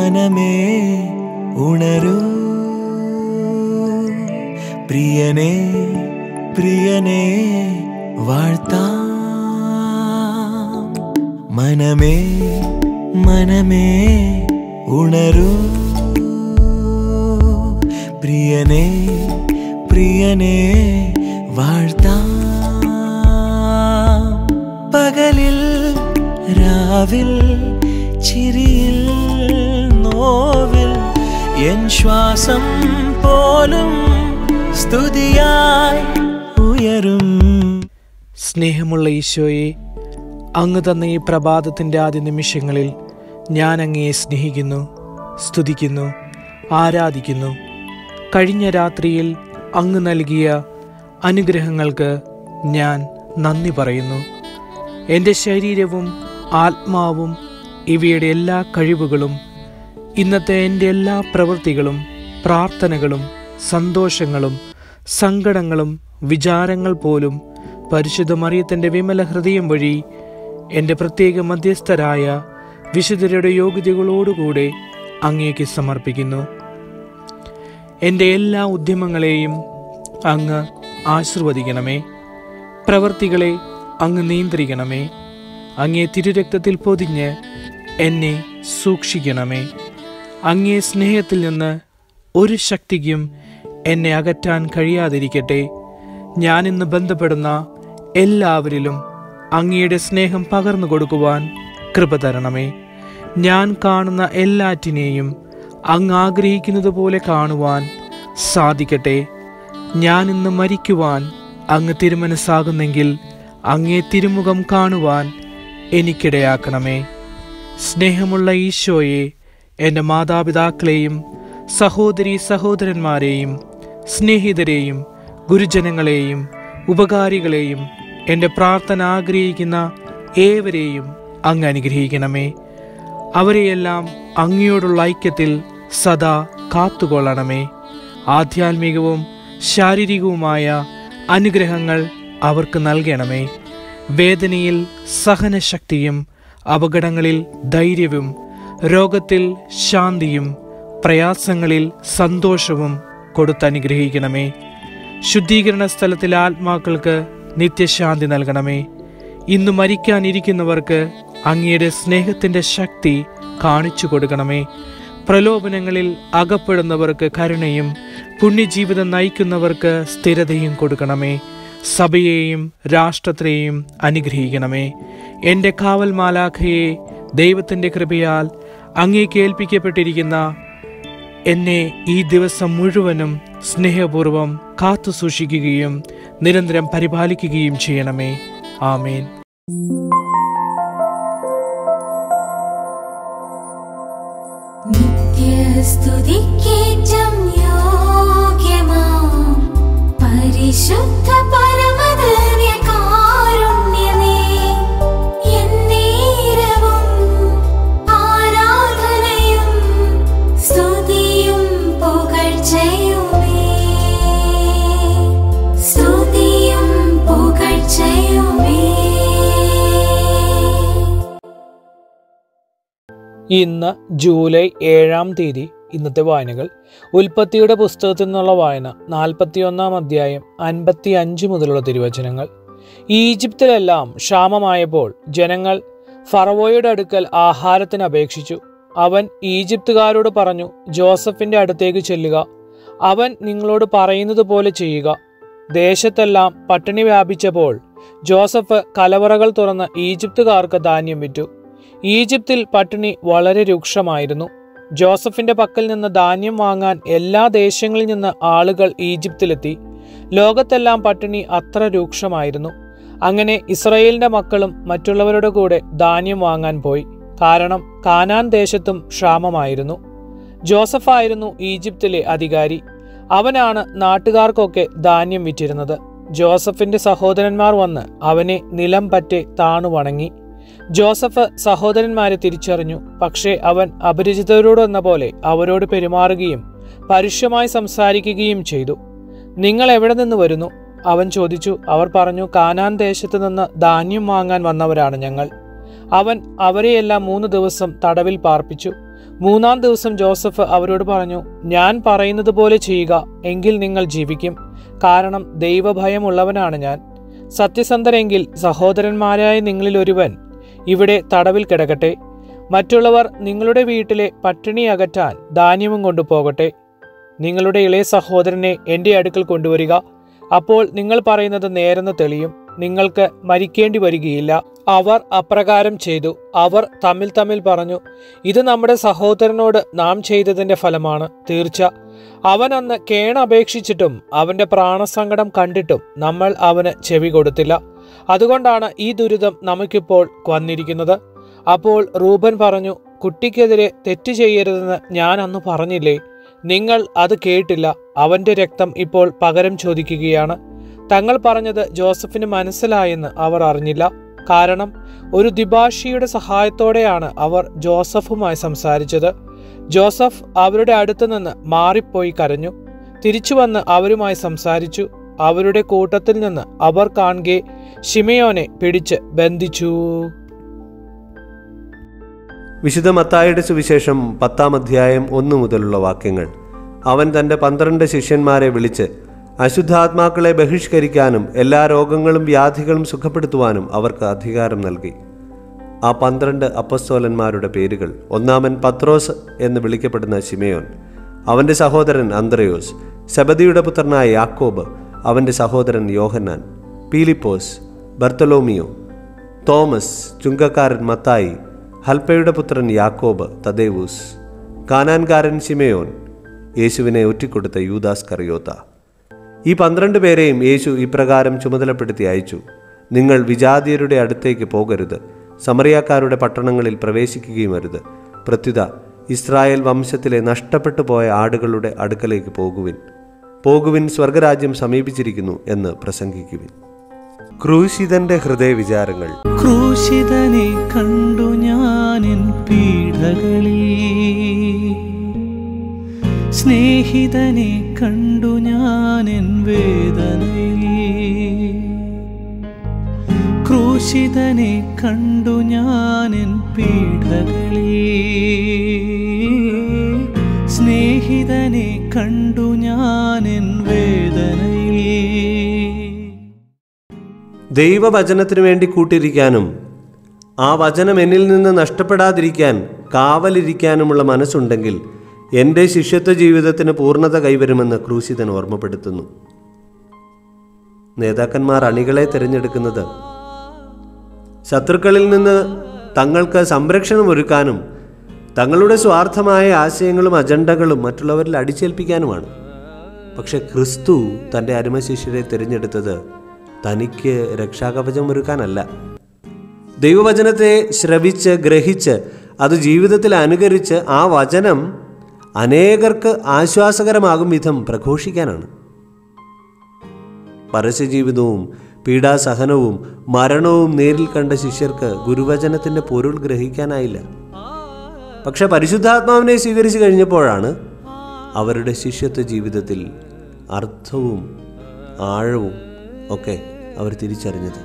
മനമേ ഉണരൂ പ്രിയനേ പ്രിയനേ വാഴ്ത്താം മനമേ മനമേ ഉണരൂ പ്രിയനേ പ്രിയനേ വാഴ്ത്താം പകലിൽ രാവിൽ ചിരിയിൽ നോവിൽ എൻ ശ്വാസം പോലും സ്തുതിയായി ഉയരും സ്നേഹമുള്ള ഈശോയെ അങ്ങ് തന്ന ഈ പ്രഭാതത്തിൻ്റെ ആദ്യ നിമിഷങ്ങളിൽ ഞാൻ അങ്ങയെ സ്നേഹിക്കുന്നു സ്തുതിക്കുന്നു ആരാധിക്കുന്നു കഴിഞ്ഞ രാത്രിയിൽ അങ്ങ് നൽകിയ അനുഗ്രഹങ്ങൾക്ക് ഞാൻ നന്ദി പറയുന്നു എൻ്റെ ശരീരവും ആത്മാവും ഇവയുടെ എല്ലാ കഴിവുകളും ഇന്നത്തെ എൻ്റെ എല്ലാ പ്രവൃത്തികളും പ്രാർത്ഥനകളും സന്തോഷങ്ങളും സങ്കടങ്ങളും വിചാരങ്ങൾ പോലും പരിശുദ്ധ മറിയത്തിൻ്റെ വിമല ഹൃദയം വഴി എൻ്റെ പ്രത്യേക മധ്യസ്ഥരായ വിശുദ്ധരുടെ യോഗ്യതകളോടുകൂടെ അങ്ങേക്ക് സമർപ്പിക്കുന്നു എൻ്റെ എല്ലാ ഉദ്യമങ്ങളെയും അങ്ങ് ആശീർവദിക്കണമേ പ്രവർത്തികളെ അങ്ങ് നിയന്ത്രിക്കണമേ അങ്ങേ തിരുരക്തത്തിൽ പൊതിഞ്ഞ് എന്നെ സൂക്ഷിക്കണമേ അങ്ങേ സ്നേഹത്തിൽ നിന്ന് ഒരു ശക്തിക്കും എന്നെ അകറ്റാൻ കഴിയാതിരിക്കട്ടെ ഞാനിന്ന് ബന്ധപ്പെടുന്ന എല്ലാവരിലും അങ്ങയുടെ സ്നേഹം പകർന്നു കൊടുക്കുവാൻ കൃപ തരണമേ ഞാൻ കാണുന്ന എല്ലാറ്റിനെയും അങ്ങ് ആഗ്രഹിക്കുന്നത് പോലെ കാണുവാൻ സാധിക്കട്ടെ ഞാൻ ഇന്ന് മരിക്കുവാൻ അങ്ങ് തിരുമനസ്സാകുന്നെങ്കിൽ അങ്ങേ തിരുമുഖം കാണുവാൻ എനിക്കിടയാക്കണമേ സ്നേഹമുള്ള ഈശോയെ എൻ്റെ മാതാപിതാക്കളെയും സഹോദരി സഹോദരന്മാരെയും സ്നേഹിതരെയും ഗുരുജനങ്ങളെയും ഉപകാരികളെയും എൻ്റെ പ്രാർത്ഥന ആഗ്രഹിക്കുന്ന ഏവരെയും അങ്ങ് അനുഗ്രഹിക്കണമേ അവരെയെല്ലാം അങ്ങയോടുള്ള ഐക്യത്തിൽ സദാ കാത്തുകൊള്ളണമേ ആധ്യാത്മികവും ശാരീരികവുമായ അനുഗ്രഹങ്ങൾ അവർക്ക് നൽകണമേ വേദനയിൽ സഹനശക്തിയും അപകടങ്ങളിൽ ധൈര്യവും രോഗത്തിൽ ശാന്തിയും പ്രയാസങ്ങളിൽ സന്തോഷവും കൊടുത്തനുഗ്രഹിക്കണമേ ശുദ്ധീകരണ സ്ഥലത്തിലെ ആത്മാക്കൾക്ക് നിത്യശാന്തി നൽകണമേ ഇന്ന് മരിക്കാനിരിക്കുന്നവർക്ക് അങ്ങയുടെ സ്നേഹത്തിൻ്റെ ശക്തി കാണിച്ചു കൊടുക്കണമേ പ്രലോഭനങ്ങളിൽ അകപ്പെടുന്നവർക്ക് കരുണയും പുണ്യജീവിതം നയിക്കുന്നവർക്ക് സ്ഥിരതയും കൊടുക്കണമേ സഭയെയും രാഷ്ട്രത്തെയും അനുഗ്രഹിക്കണമേ എൻ്റെ കാവൽ മാലാഖയെ ദൈവത്തിൻ്റെ കൃപയാൽ അങ്ങേക്ക് ഏൽപ്പിക്കപ്പെട്ടിരിക്കുന്ന എന്നെ ഈ ദിവസം മുഴുവനും സ്നേഹപൂർവം കാത്തു സൂക്ഷിക്കുകയും നിരന്തരം പരിപാലിക്കുകയും ചെയ്യണമേ ആമേൻ നിത്യസ്തുതിക്കേറ്റം യോഗ്യമാം പരിശുദ്ധ പരമധന്യകാരുണ്യമേ എന്നേരവും ആരാധനയും സ്തുതിയും പുകഴ്ചയുമേ സ്തുതിയും പുകഴ്ചയുമേ ഇന്ന് ജൂലൈ ഏഴാം തീയതി ഇന്നത്തെ വായനകൾ ഉൽപ്പത്തിയുടെ പുസ്തകത്തിൽ നിന്നുള്ള വായന നാൽപ്പത്തിയൊന്നാം അധ്യായം അൻപത്തി അഞ്ച് മുതലുള്ള തിരുവചനങ്ങൾ ഈജിപ്തിലെല്ലാം ക്ഷാമമായപ്പോൾ ജനങ്ങൾ ഫറവോയുടെ അടുക്കൽ ആഹാരത്തിന് അപേക്ഷിച്ചു അവൻ ഈജിപ്തുകാരോട് പറഞ്ഞു ജോസഫിന്റെ അടുത്തേക്ക് ചെല്ലുക അവൻ നിങ്ങളോട് പറയുന്നത് പോലെ ചെയ്യുക ദേശത്തെല്ലാം പട്ടിണി വ്യാപിച്ചപ്പോൾ ജോസഫ് കലവറകൾ തുറന്ന് ഈജിപ്തുകാർക്ക് ധാന്യം വിറ്റു ഈജിപ്തിൽ പട്ടിണി വളരെ രൂക്ഷമായിരുന്നു ജോസഫിന്റെ പക്കൽ നിന്ന് ധാന്യം വാങ്ങാൻ എല്ലാ ദേശങ്ങളിൽ നിന്ന് ആളുകൾ ഈജിപ്തിലെത്തി ലോകത്തെല്ലാം പട്ടിണി അത്ര രൂക്ഷമായിരുന്നു അങ്ങനെ ഇസ്രയേലിന്റെ മക്കളും മറ്റുള്ളവരുടെ കൂടെ ധാന്യം വാങ്ങാൻ പോയി കാരണം കാനാൻ ദേശത്തും ക്ഷാമമായിരുന്നു ജോസഫായിരുന്നു ഈജിപ്തിലെ അധികാരി അവനാണ് നാട്ടുകാർക്കൊക്കെ ധാന്യം വിറ്റിരുന്നത് ജോസഫിന്റെ സഹോദരന്മാർ വന്ന് അവനെ നിലം പറ്റെ താണു വണങ്ങി ജോസഫ് സഹോദരന്മാരെ തിരിച്ചറിഞ്ഞു പക്ഷേ അവൻ അപരിചിതരോടെന്ന പോലെ അവരോട് പെരുമാറുകയും പരുഷമായി സംസാരിക്കുകയും ചെയ്തു നിങ്ങൾ എവിടെ നിന്ന് വരുന്നു അവൻ ചോദിച്ചു അവർ പറഞ്ഞു കാനാൻ ദേശത്ത് നിന്ന് ധാന്യം വാങ്ങാൻ വന്നവരാണ് ഞങ്ങൾ അവൻ അവരെയെല്ലാം മൂന്ന് ദിവസം തടവിൽ പാർപ്പിച്ചു മൂന്നാം ദിവസം ജോസഫ് അവരോട് പറഞ്ഞു ഞാൻ പറയുന്നത് പോലെ ചെയ്യുക എങ്കിൽ നിങ്ങൾ ജീവിക്കും കാരണം ദൈവഭയമുള്ളവനാണ് ഞാൻ സത്യസന്ധരെങ്കിൽ സഹോദരന്മാരായ നിങ്ങളിൽ ഒരുവൻ ഇവിടെ തടവിൽ കിടക്കട്ടെ മറ്റുള്ളവർ നിങ്ങളുടെ വീട്ടിലെ പട്ടിണി അകറ്റാൻ ധാന്യവും കൊണ്ടുപോകട്ടെ നിങ്ങളുടെ ഇളയ സഹോദരനെ എൻ്റെ അടുക്കൽ കൊണ്ടുവരിക അപ്പോൾ നിങ്ങൾ പറയുന്നത് നേരെന്ന് തെളിയും നിങ്ങൾക്ക് മരിക്കേണ്ടി വരികയില്ല അവർ അപ്രകാരം ചെയ്തു അവർ തമ്മിൽ തമ്മിൽ പറഞ്ഞു ഇത് നമ്മുടെ സഹോദരനോട് നാം ചെയ്തതിന്റെ ഫലമാണ് തീർച്ച അവൻ അന്ന് കേണ അപേക്ഷിച്ചിട്ടും അവന്റെ പ്രാണസങ്കടം കണ്ടിട്ടും നമ്മൾ അവന് ചെവി കൊടുത്തില്ല അതുകൊണ്ടാണ് ഈ ദുരിതം നമുക്കിപ്പോൾ വന്നിരിക്കുന്നത് അപ്പോൾ റൂബൻ പറഞ്ഞു കുട്ടിക്കെതിരെ തെറ്റ് ചെയ്യരുതെന്ന് ഞാൻ അന്ന് പറഞ്ഞില്ലേ നിങ്ങൾ അത് കേട്ടില്ല അവന്റെ രക്തം ഇപ്പോൾ പകരം ചോദിക്കുകയാണ് തങ്ങൾ പറഞ്ഞത് ജോസഫിന് മനസ്സിലായെന്ന് അവർ അറിഞ്ഞില്ല കാരണം ഒരു ദിഭാഷിയുടെ സഹായത്തോടെയാണ് അവർ ജോസഫുമായി സംസാരിച്ചത് ജോസഫ് അവരുടെ അടുത്ത് നിന്ന് മാറിപ്പോയി കരഞ്ഞു തിരിച്ചു വന്ന് അവരുമായി സംസാരിച്ചു അവരുടെ കൂട്ടത്തിൽ നിന്ന് അവർ കാണുകെ ഷിമയോനെ പിടിച്ച് ബന്ധിച്ചു വിശുദ്ധ മത്തായുടെ സുവിശേഷം പത്താം അധ്യായം ഒന്നു മുതലുള്ള വാക്യങ്ങൾ അവൻ തൻ്റെ പന്ത്രണ്ട് ശിഷ്യന്മാരെ വിളിച്ച് അശുദ്ധാത്മാക്കളെ ബഹിഷ്കരിക്കാനും എല്ലാ രോഗങ്ങളും വ്യാധികളും സുഖപ്പെടുത്തുവാനും അവർക്ക് അധികാരം നൽകി ആ പന്ത്രണ്ട് അപ്പസ്തോലന്മാരുടെ പേരുകൾ ഒന്നാമൻ പത്രോസ് എന്ന് വിളിക്കപ്പെടുന്ന ശിമയോൻ അവൻ്റെ സഹോദരൻ അന്ത്രയോസ് സെബദിയുടെ പുത്രനായ യാക്കോബ് അവൻ്റെ സഹോദരൻ യോഹന്നാൻ പീലിപ്പോസ് ബർത്തലോമിയോ തോമസ് ചുങ്കക്കാരൻ മത്തായി ഹൽപ്പയുടെ പുത്രൻ യാക്കോബ് തദേവൂസ് കാനാൻകാരൻ ശിമയോൻ യേശുവിനെ ഒറ്റിക്കൊടുത്ത യൂദാസ് കറിയോത്ത ഈ പന്ത്രണ്ട് പേരെയും യേശു ഇപ്രകാരം ചുമതലപ്പെടുത്തി അയച്ചു നിങ്ങൾ വിജാതിയരുടെ അടുത്തേക്ക് പോകരുത് സമറിയാക്കാരുടെ പട്ടണങ്ങളിൽ പ്രവേശിക്കുകയും അരുത് പ്രത്യുത ഇസ്രായേൽ വംശത്തിലെ നഷ്ടപ്പെട്ടു പോയ ആടുകളുടെ അടുക്കലേക്ക് പോകുവിൻ പോകുവിൻ സ്വർഗരാജ്യം സമീപിച്ചിരിക്കുന്നു എന്ന് പ്രസംഗിക്കുവിൻ ക്രൂശിതന്റെ ഹൃദയവിചാരങ്ങൾ ക്രൂശിതനെ കണ്ടു ഞാനിൻ പീഡകളിൽ സ്നേഹിതനെ കണ്ടു ഞാനിൻ വേദനയിൽ ക്രൂശിതനെ കണ്ടു ഞാനിൻ പീഡകളിൽ സ്നേഹിതനെ കണ്ടു ഞാനിൻ വേദനയിൽ ദൈവവചനത്തിനു വേണ്ടി കൂട്ടിരിക്കാനും ആ വചനം എന്നിൽ നിന്ന് നഷ്ടപ്പെടാതിരിക്കാൻ കാവലിരിക്കാനുമുള്ള മനസ്സുണ്ടെങ്കിൽ എൻ്റെ ശിഷ്യത്വ ജീവിതത്തിന് പൂർണ്ണത കൈവരുമെന്ന് ക്രൂശിതൻ ഓർമ്മപ്പെടുത്തുന്നു നേതാക്കന്മാർ അണികളെ തിരഞ്ഞെടുക്കുന്നത് ശത്രുക്കളിൽ നിന്ന് തങ്ങൾക്ക് സംരക്ഷണം ഒരുക്കാനും തങ്ങളുടെ സ്വാർത്ഥമായ ആശയങ്ങളും അജണ്ടകളും മറ്റുള്ളവരിൽ അടിച്ചേൽപ്പിക്കാനുമാണ് പക്ഷെ ക്രിസ്തു തൻ്റെ അരുമശിഷ്യരെ തിരഞ്ഞെടുത്തത് തനിക്ക് രക്ഷാകവചം ഒരുക്കാനല്ല ദൈവവചനത്തെ ശ്രവിച്ച് ഗ്രഹിച്ച് അത് ജീവിതത്തിൽ അനുകരിച്ച് ആ വചനം അനേകർക്ക് ആശ്വാസകരമാകും വിധം പ്രഘോഷിക്കാനാണ് പരസ്യജീവിതവും പീഡാസഹനവും മരണവും നേരിൽ കണ്ട ശിഷ്യർക്ക് ഗുരുവചനത്തിൻ്റെ പൊരുൾ ഗ്രഹിക്കാനായില്ല പക്ഷെ പരിശുദ്ധാത്മാവിനെ സ്വീകരിച്ചു കഴിഞ്ഞപ്പോഴാണ് അവരുടെ ശിഷ്യത്വ ജീവിതത്തിൽ അർത്ഥവും ആഴവും ഒക്കെ അവർ തിരിച്ചറിഞ്ഞത്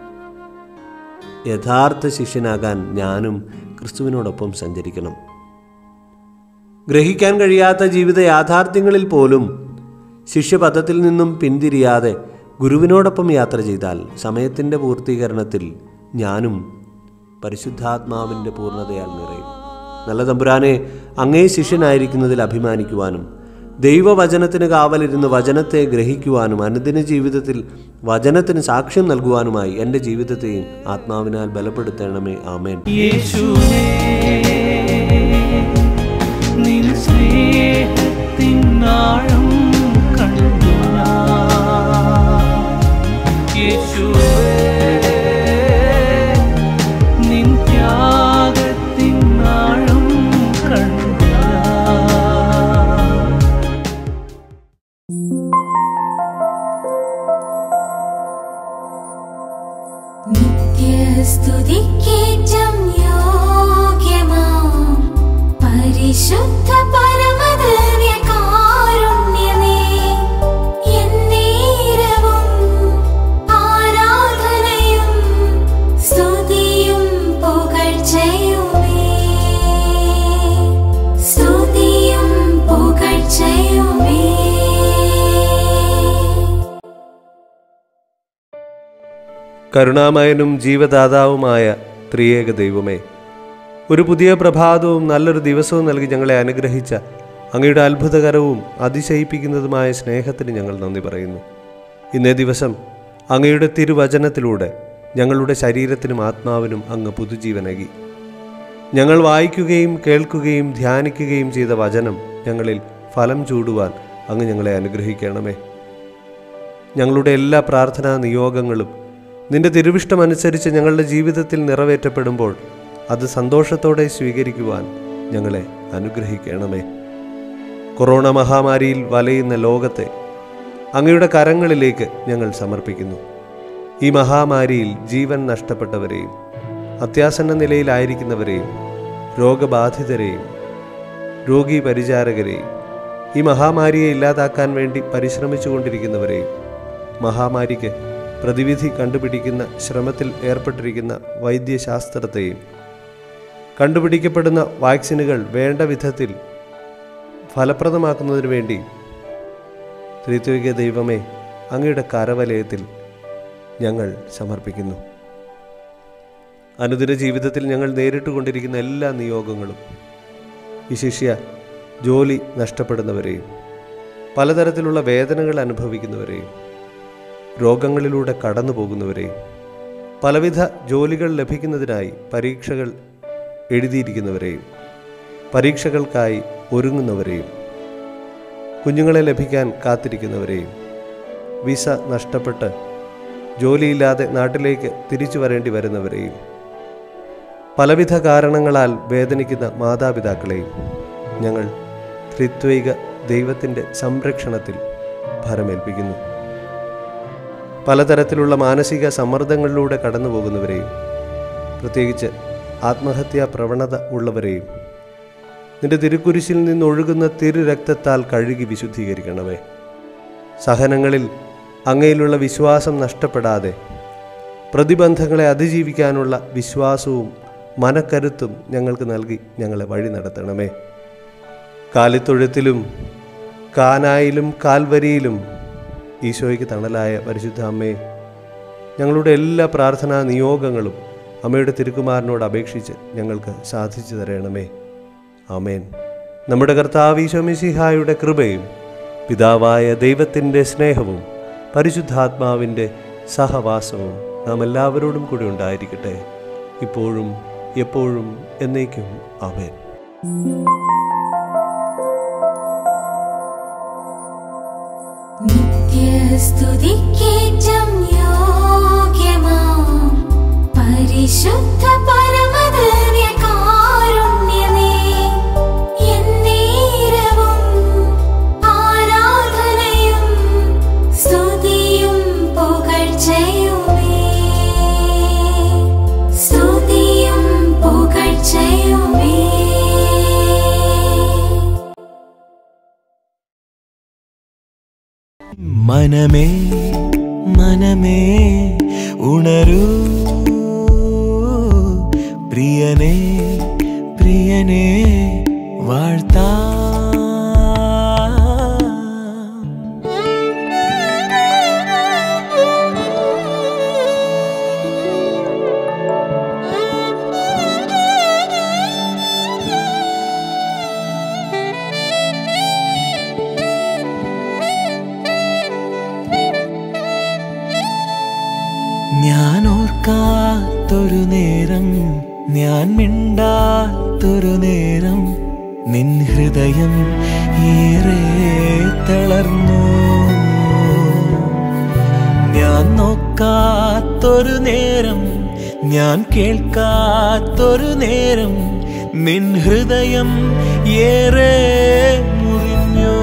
യഥാർത്ഥ ശിഷ്യനാകാൻ ഞാനും ക്രിസ്തുവിനോടൊപ്പം സഞ്ചരിക്കണം ഗ്രഹിക്കാൻ കഴിയാത്ത ജീവിത യാഥാർത്ഥ്യങ്ങളിൽ പോലും ശിഷ്യപഥത്തിൽ നിന്നും പിന്തിരിയാതെ ഗുരുവിനോടൊപ്പം യാത്ര ചെയ്താൽ സമയത്തിൻ്റെ പൂർത്തീകരണത്തിൽ ഞാനും പരിശുദ്ധാത്മാവിൻ്റെ പൂർണ്ണതയാൽ നിറയും നല്ല തമ്പുരാനെ അങ്ങേ ശിഷ്യനായിരിക്കുന്നതിൽ അഭിമാനിക്കുവാനും ദൈവവചനത്തിന് കാവലിരുന്ന് വചനത്തെ ഗ്രഹിക്കുവാനും അനുദിന ജീവിതത്തിൽ വചനത്തിന് സാക്ഷ്യം നൽകുവാനുമായി എൻ്റെ ജീവിതത്തെയും ആത്മാവിനാൽ ബലപ്പെടുത്തണമേ ആമേൻ യേശുവേ നിൻ സ്നേഹത്തിൻ ആഴം കണ്ടു ഞാൻ. യേശുവേ നിൻ ത്യാഗത്തിൻ ആഴം കണ്ടു ഞാൻ. നിത്യസ്തുതിക്കേറ്റം യോഗ്യമാം പരിശുദ്ധ പരമദിവ്യകാരുണ്യമേ, എന്നേരവും ആരാധനയും സ്തുതിയും പുകഴ്ചയുമേ. കരുണാമയനും ജീവദാതാവുമായ ത്രിയേക ദൈവമേ ഒരു പുതിയ പ്രഭാതവും നല്ലൊരു ദിവസവും നൽകി ഞങ്ങളെ അനുഗ്രഹിച്ച അങ്ങയുടെ അത്ഭുതകരവും അതിശയിപ്പിക്കുന്നതുമായ സ്നേഹത്തിന് ഞങ്ങൾ നന്ദി പറയുന്നു ഇന്നേ ദിവസം അങ്ങയുടെ തിരുവചനത്തിലൂടെ ഞങ്ങളുടെ ശരീരത്തിനും ആത്മാവിനും അങ്ങ് പുതുജീവനകി ഞങ്ങൾ വായിക്കുകയും കേൾക്കുകയും ധ്യാനിക്കുകയും ചെയ്ത വചനം ഞങ്ങളിൽ ഫലം ചൂടുവാൻ അങ്ങ് ഞങ്ങളെ അനുഗ്രഹിക്കണമേ ഞങ്ങളുടെ എല്ലാ പ്രാർത്ഥനാ നിയോഗങ്ങളും നിന്റെ തിരുവിഷ്ടമനുസരിച്ച് ഞങ്ങളുടെ ജീവിതത്തിൽ നിറവേറ്റപ്പെടുമ്പോൾ അത് സന്തോഷത്തോടെ സ്വീകരിക്കുവാൻ ഞങ്ങളെ അനുഗ്രഹിക്കണമേ കൊറോണ മഹാമാരിയിൽ വലയുന്ന ലോകത്തെ അങ്ങയുടെ കരങ്ങളിലേക്ക് ഞങ്ങൾ സമർപ്പിക്കുന്നു ഈ മഹാമാരിയിൽ ജീവൻ നഷ്ടപ്പെട്ടവരെയും അത്യാസന്ന നിലയിലായിരിക്കുന്നവരെയും രോഗബാധിതരെയും രോഗി പരിചാരകരെയും ഈ മഹാമാരിയെ ഇല്ലാതാക്കാൻ വേണ്ടി പരിശ്രമിച്ചുകൊണ്ടിരിക്കുന്നവരെയും മഹാമാരിക്ക് പ്രതിവിധി കണ്ടുപിടിക്കുന്ന ശ്രമത്തിൽ ഏർപ്പെട്ടിരിക്കുന്ന വൈദ്യശാസ്ത്രത്തെയും കണ്ടുപിടിക്കപ്പെടുന്ന വാക്സിനുകൾ വേണ്ട വിധത്തിൽ ഫലപ്രദമാക്കുന്നതിന് വേണ്ടി ത്രിത്വിക ദൈവമേ അങ്ങയുടെ കരവലയത്തിൽ ഞങ്ങൾ സമർപ്പിക്കുന്നു അനുദിന ജീവിതത്തിൽ ഞങ്ങൾ നേരിട്ടുകൊണ്ടിരിക്കുന്ന എല്ലാ നിയോഗങ്ങളും ഈ ശിഷ്യ ജോലി നഷ്ടപ്പെടുന്നവരെയും പലതരത്തിലുള്ള വേദനകൾ അനുഭവിക്കുന്നവരെയും രോഗങ്ങളിലൂടെ കടന്നു പോകുന്നവരെയും പലവിധ ജോലികൾ ലഭിക്കുന്നതിനായി പരീക്ഷകൾ എഴുതിയിരിക്കുന്നവരെയും പരീക്ഷകൾക്കായി ഒരുങ്ങുന്നവരെയും കുഞ്ഞുങ്ങളെ ലഭിക്കാൻ കാത്തിരിക്കുന്നവരെയും വിസ നഷ്ടപ്പെട്ട് ജോലിയില്ലാതെ നാട്ടിലേക്ക് തിരിച്ചു വരേണ്ടി വരുന്നവരെയും പലവിധ കാരണങ്ങളാൽ വേദനിക്കുന്ന മാതാപിതാക്കളെയും ഞങ്ങൾ ത്രിത്വൈക ദൈവത്തിൻ്റെ സംരക്ഷണത്തിൽ ഭരമേൽപ്പിക്കുന്നു പലതരത്തിലുള്ള മാനസിക സമ്മർദ്ദങ്ങളിലൂടെ കടന്നു പോകുന്നവരെയും പ്രത്യേകിച്ച് ആത്മഹത്യാ പ്രവണത ഉള്ളവരെയും നിന്റെ തിരുക്കുരിശിൽ നിന്നൊഴുകുന്ന തിരുരക്തത്താൽ കഴുകി വിശുദ്ധീകരിക്കണമേ സഹനങ്ങളിൽ അങ്ങയിലുള്ള വിശ്വാസം നഷ്ടപ്പെടാതെ പ്രതിബന്ധങ്ങളെ അതിജീവിക്കാനുള്ള വിശ്വാസവും മനക്കരുത്തും ഞങ്ങൾക്ക് നൽകി ഞങ്ങളെ വഴി നടത്തണമേ കാലിത്തൊഴുത്തിലും കാനായിലും കാൽവരിയിലും ഈശോയ്ക്ക് തണലായ പരിശുദ്ധ അമ്മയെ ഞങ്ങളുടെ എല്ലാ പ്രാർത്ഥനാ നിയോഗങ്ങളും അമ്മയുടെ തിരുക്കുമാരനോട് അപേക്ഷിച്ച് ഞങ്ങൾക്ക് സാധിച്ചു തരണമേ ആമേൻ നമ്മുടെ കർത്താവ് ഈശോമിസിഹായുടെ കൃപയും പിതാവായ ദൈവത്തിൻ്റെ സ്നേഹവും പരിശുദ്ധാത്മാവിൻ്റെ സഹവാസവും നാം എല്ലാവരോടും കൂടി ഉണ്ടായിരിക്കട്ടെ ഇപ്പോഴും എപ്പോഴും എന്നേക്കും ആമേൻ നിത്യസ്തുതിക്കേറ്റം യോഗ്യമാം പരിശുദ്ധ പരമധന്യകാരുണ്യമേ, എന്നേരവും ആരാധനയും സ്തുതിയും പുകഴ്ചയുമേ. സ്തുതിയും പുകഴ്ചയുമേ മനമേ മനമേ ഉണരൂ പ്രിയനേ പ്രിയനേ വാഴ്ത്താ ഞാൻ ഓർക്കാത്തൊരു നേരം ഞാൻ മിണ്ടാത്തൊരു നേരം നിൻ ഹൃദയം ഏറെ തളർന്നു ഞാൻ നോക്കാത്തൊരു നേരം ഞാൻ കേൾക്കാത്തൊരു നേരം നിൻ ഹൃദയം ഏറെ മുറിഞ്ഞു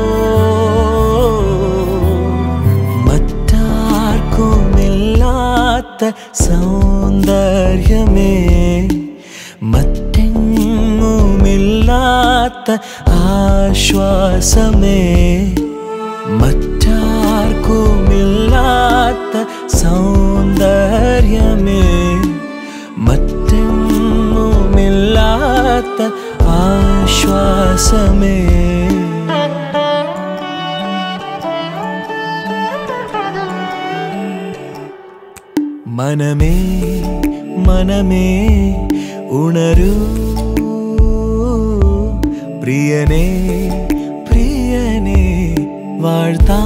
മറ്റാർക്കുമില്ലാത്ത സൗന്ദര്യമേ മറ്റെങ്ങുമില്ലാത്ത ആശ്വാസമേ മറ്റാർക്കുമില്ലാത്ത സൗന്ദര്യമേ മറ്റെങ്ങുമില്ലാത്ത ആശ്വാസമേ മനമേ മനമേ ഉണരൂ പ്രിയനേ പ്രിയനേ വാഴ്ത്താ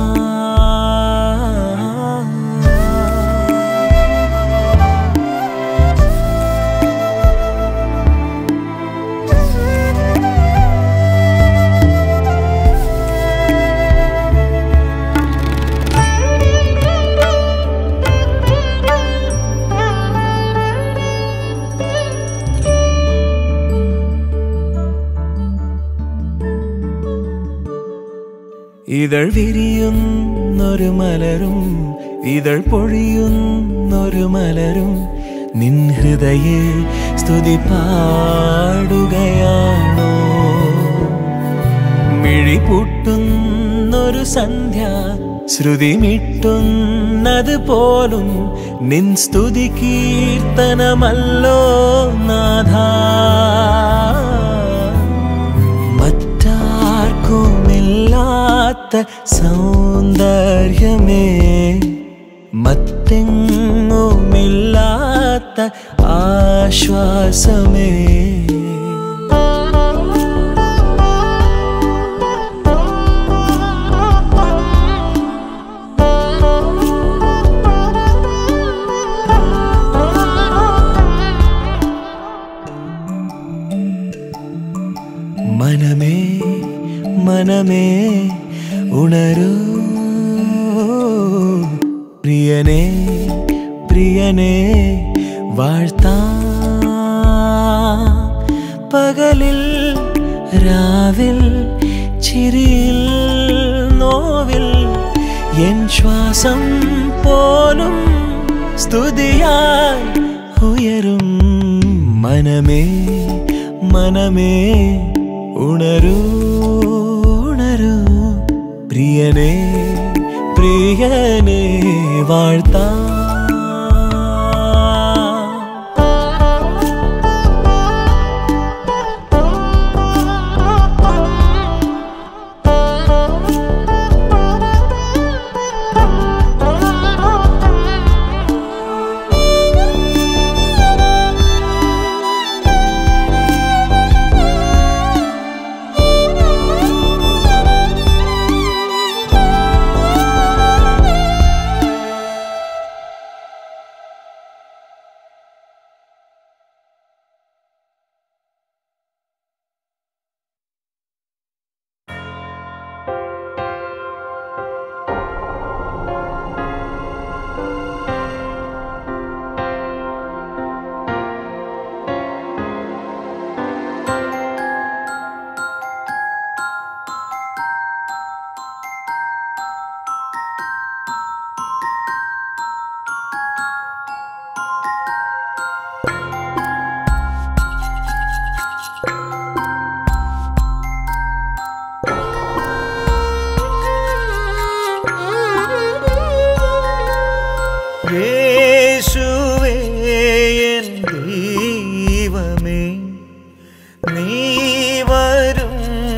ഇതൾ വിരിയുന്നൊരു മലരും ഇതൾ പൊഴിയുന്നൊരു മലരും നിൻ ഹൃദയ സ്തുതി പാടുകയാണോ മിഴി പൂട്ടുന്നൊരു സന്ധ്യ ശ്രുതി മിട്ടുന്നത് പോലും നിൻ സ്തുതി കീർത്തനമല്ലോ നാഥ മറ്റാർക്കുമില്ലാത്ത സൗന്ദര്യമേ മറ്റെങ്ങുമില്ലാത്ത ആശ്വാസമേ മനമേ മനമേ ഉണരൂ പ്രിയനേ പ്രിയനേ വാഴ്ത്താ പകലിൽ രാവിൽ ചിരിയിൽ നോവിൽ എൻ ശ്വാസം പോലും സ്തുതിയായി ഉയരും മനമേ മനമേ ഉണരൂ ഉണരൂ പ്രിയനേ പ്രിയനേ വാഴ്ത്താ യേശുവേ എൻ ദൈവമേ നീ വരും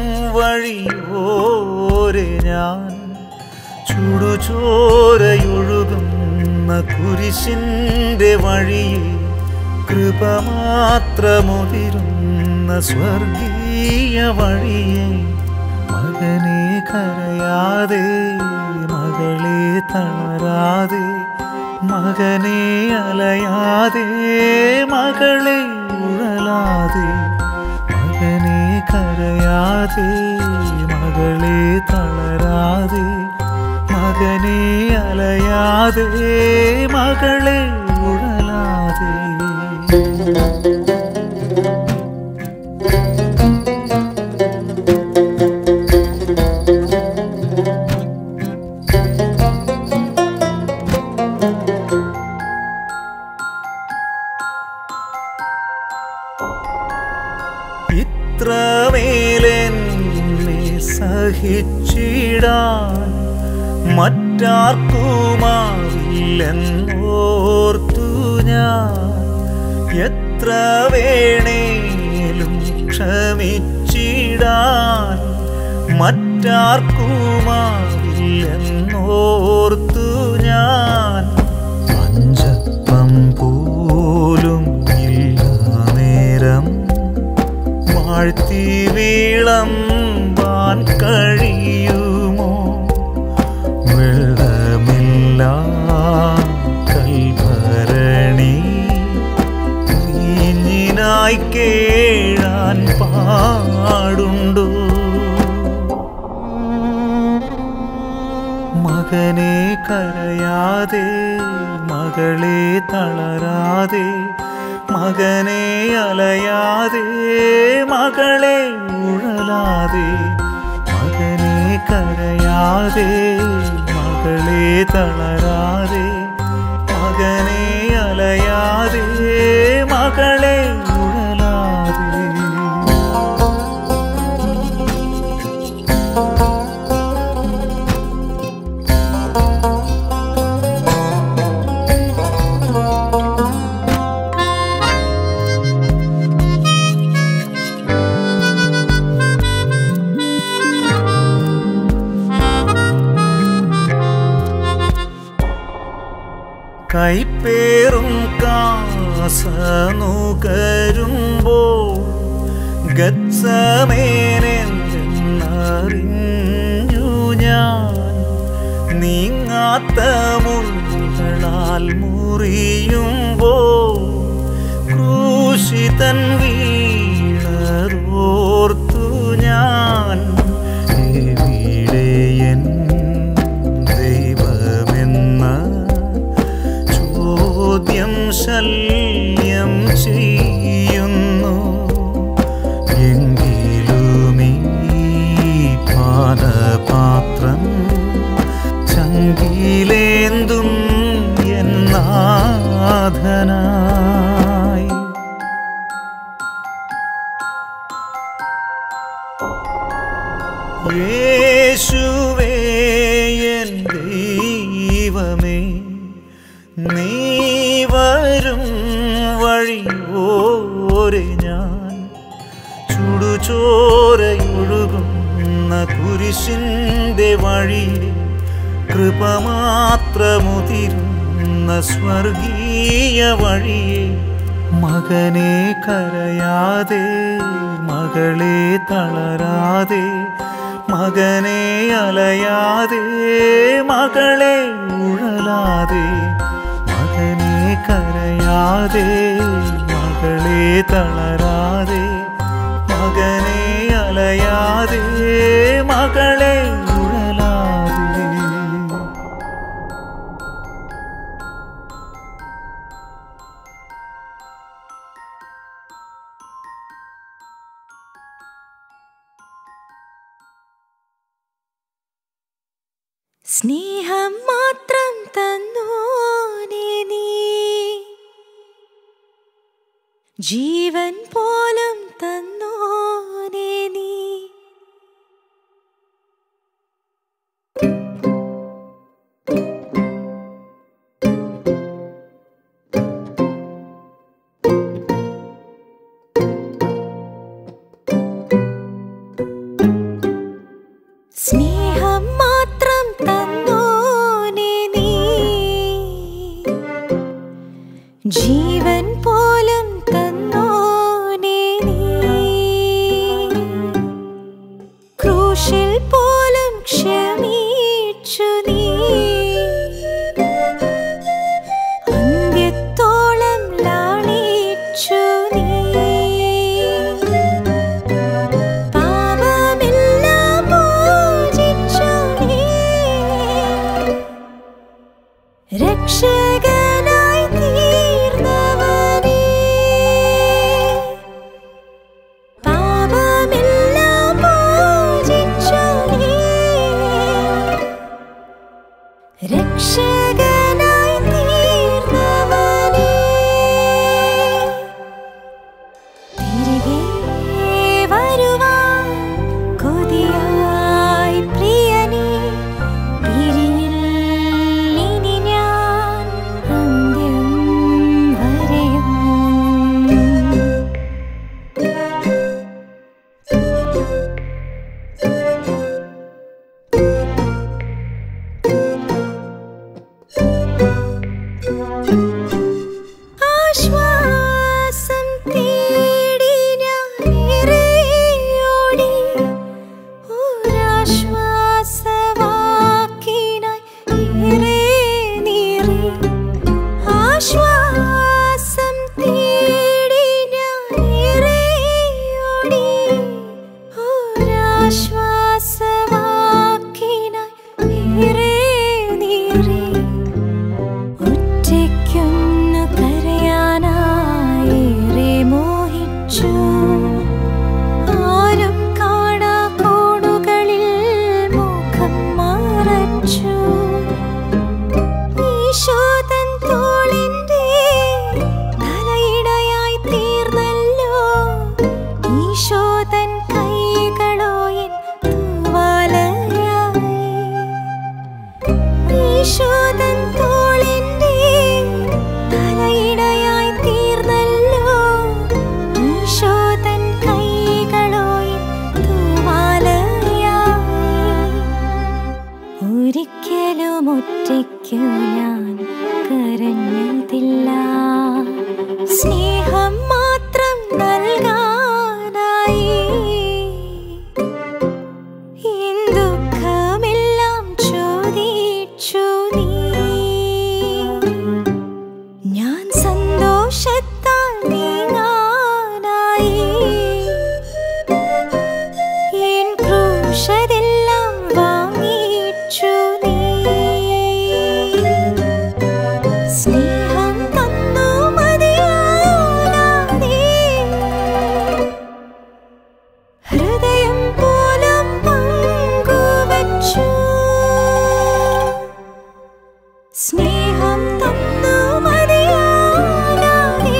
വഴിയോരെ ഞാൻ ചുടുചോരയൊഴുകുന്ന കുരിശിൻ്റെ വഴിയെ കൃപ മാത്രമുതിരുന്ന സ്വർഗീയ വഴിയെ മകനെ കരയാതെ മകളെ തളരാതെ മകനെ അലയാതെ മകളെ ഉഴലാതെ മകനെ കരയാതെ മകളെ തളരാതെ മകനെ അലയാതെ മകളെ ഉഴലാതെ ഇത്രമേലെന്നെ സഹിച്ചിടാൻ മറ്റാർക്കുമാവില്ലെന്നോർത്തു ഞാൻ എത്ര വേണേലും ക്ഷമിച്ചിടാൻ മറ്റാർക്കുമാവില്ലെന്നോർത്തു ഞാൻ പഞ്ച കരയാതെ മകളെ തളരാതെ മകനെ അലയാതെ മകളെ ഉഴലാതെ മകനെ കരയാതെ മകളെ തളരാതെ മകനെ അലയാതെ മകളെ ഉഴലാതെ കൈപ്പേറും കാസനുകരുമ്പോൾ ഗച്ഛമേനെന്നറിഞ്ഞു ഞാൻ നീങ്ങാത്ത മുള്ളാൽ മുറിയുമ്പോൾ ക്രൂശിതൻ വീണതോർത്തു ഞാൻ എവിടെയൻ ദൈവമെന്ന ചോദ്യം ശല്യം ചെയ്യുന്നു എങ്കിലുമീ പാദപാത്രം ചങ്കിലേന്തും എന്നാഥനായി യേശുവേ എൻ ദൈവമേ നീ വരും വഴിയോരെ ഞാൻ ചുടുചോരയൊഴുകുന്ന കുരിശിൻ്റെ വഴിയെ കൃപ മാത്രമുതിരുന്ന സ്വർഗീയ വഴിയെ മകനെ കരയാതെ മകളെ തളരാതെ മകനെ അലയാതെ മകളെ ഉഴലാതെ മകനെ കരയാതെ മകളെ തളരാതെ മകനെ അലയാതെ മകളെ ഉഴലാതെ സ്നേഹം മാത്രം തന്നോനെ നീ ജീവൻ പോലും തന്നോനെ നീ സ്നേഹം മാത്രം തന്നോനെ നീ ജീവൻ പോലും തന്നോനെ നീ ക്രൂശിൽ പോലും ക്ഷമിച്ചു നീ അന്ത്യത്തോളം ലാളിച്ചു നീ പാപമെല്ലാം മോചിച്ചു നീ രക്ഷകനായി തീർന്നവനേ പാപമെല്ലാം മോചിച്ചു നീ രക്ഷകനായി തീർന്നവനേ തിരികെ വരുവാൻ കൊതിയായി പ്രിയനേ പിരിയിൽ ഇനി ഞാൻ അന്ത്യം വരെയും തനിക്കു ഞാൻ കരഞ്ഞതില്ല സ്നേഹം മാത്രം നൽകാനായി എൻ ദുഃഖമെല്ലാം ചോദിച്ചു നീ ഞാൻ സന്തോഷത്താൽ നീങ്ങാനായി എൻ ക്രൂശതെല്ലാം വാങ്ങിച്ചു നീ സ്നേഹം തന്നു മതിയാകാതെ ഹൃദയം പോലും പങ്കുവച്ചു സ്നേഹം തന്നു മതിയാകാതെ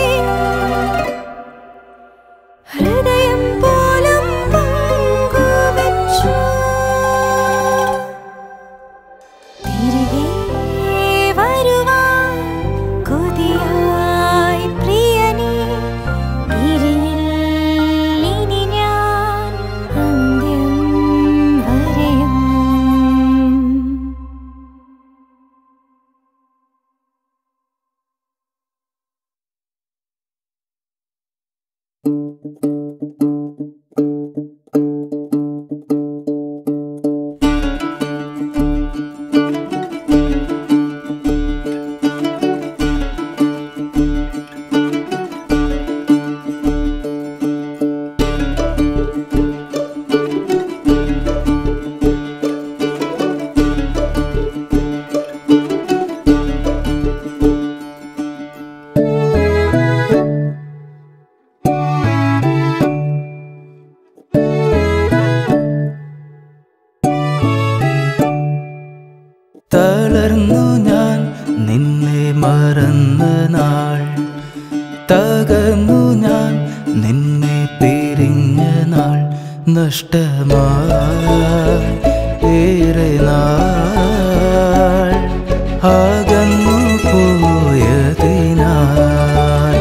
ഹൃദയം പോലും പങ്കുവച്ചു തിരികെ വരുവാൻ കൊതിയായി പ്രിയനേ തിരിയിൽ ഇനി ഞാൻ അന്ത്യം വരെയും തളർന്നു ഞാൻ നിന്നെ മറന്ന നാൾ തകർന്നു ഞാൻ നിന്നെ പിരിഞ്ഞ നാൾ നഷ്ടമായി ഏറെ നാൾ അകന്നു പോയതിനാൽ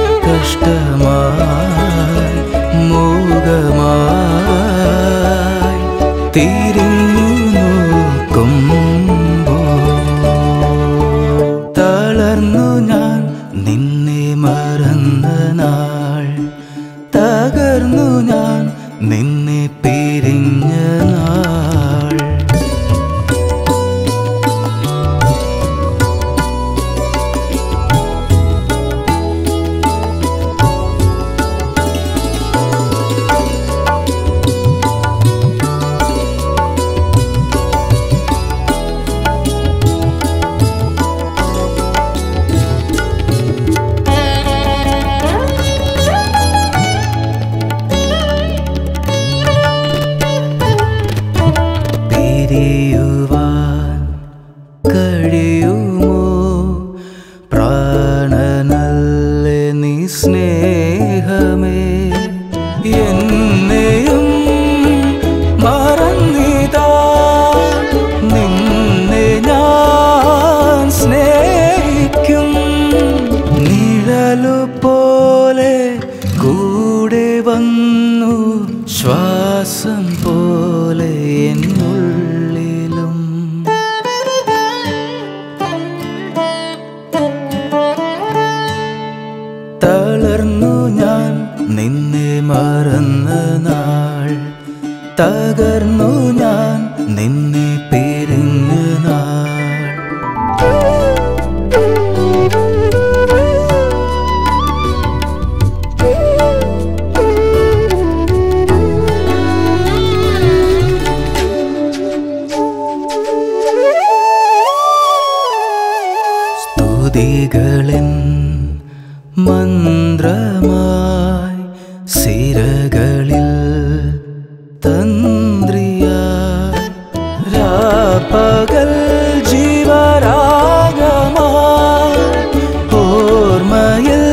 കഷ്ടമായി മൂകമായി തിരിഞ്ഞു നോക്കുമ്പോ തളർന്നു ഞാൻ നിന്നെ മറന്ന നാൾ തകർന്നു ഞാൻ നിന്നെ പിരിഞ്ഞ നാൾ പിരിയുവാൻ കഴിയുമോ പ്രാണനല്ലേ നീ സ്നേഹമേ എന്നെയും മറന്നിതാ നിന്നെ ഞാൻ സ്നേഹിക്കും നിഴലു പോലെ കൂടെ വന്നു ശ്വാസം പോലെ എന്നുള്ളിലും തളർന്നു ഞാൻ നിന്നെ മറന്ന നാൾ തകർന്നു ഞാൻ നിന്നെ പിരിഞ്ഞ നാൾ സ്തുതികളിൻ മന്ത്രമായി സിരകളിൽ തന്ത്രിയായി രാപ്പകൽ ജീവരാഗമായി ഓർമ്മയിൽ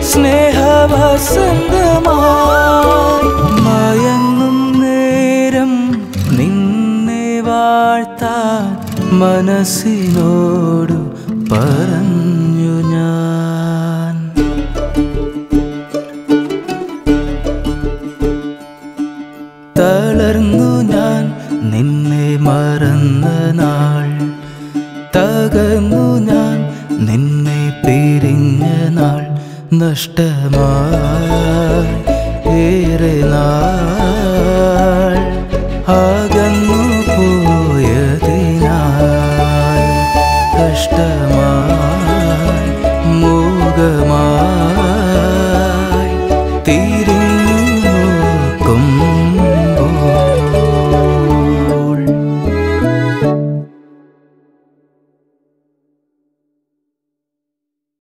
സ്നേഹവസന്തമായി മയങ്ങും നേരം നിന്നെ വാഴ്ത്താൻ മനസ്സിനോടു പറഞ്ഞു ഞാൻ തളർന്നു ഞാൻ നിന്നെ മറന്ന നാൾ ത അകന്നു ഞാൻ നിന്നെ പിരിഞ്ഞ നാൾ നഷ്ടമായി ഏറെ നാൾ അകന്നു പോയതിനാൽ കഷ്ടമായി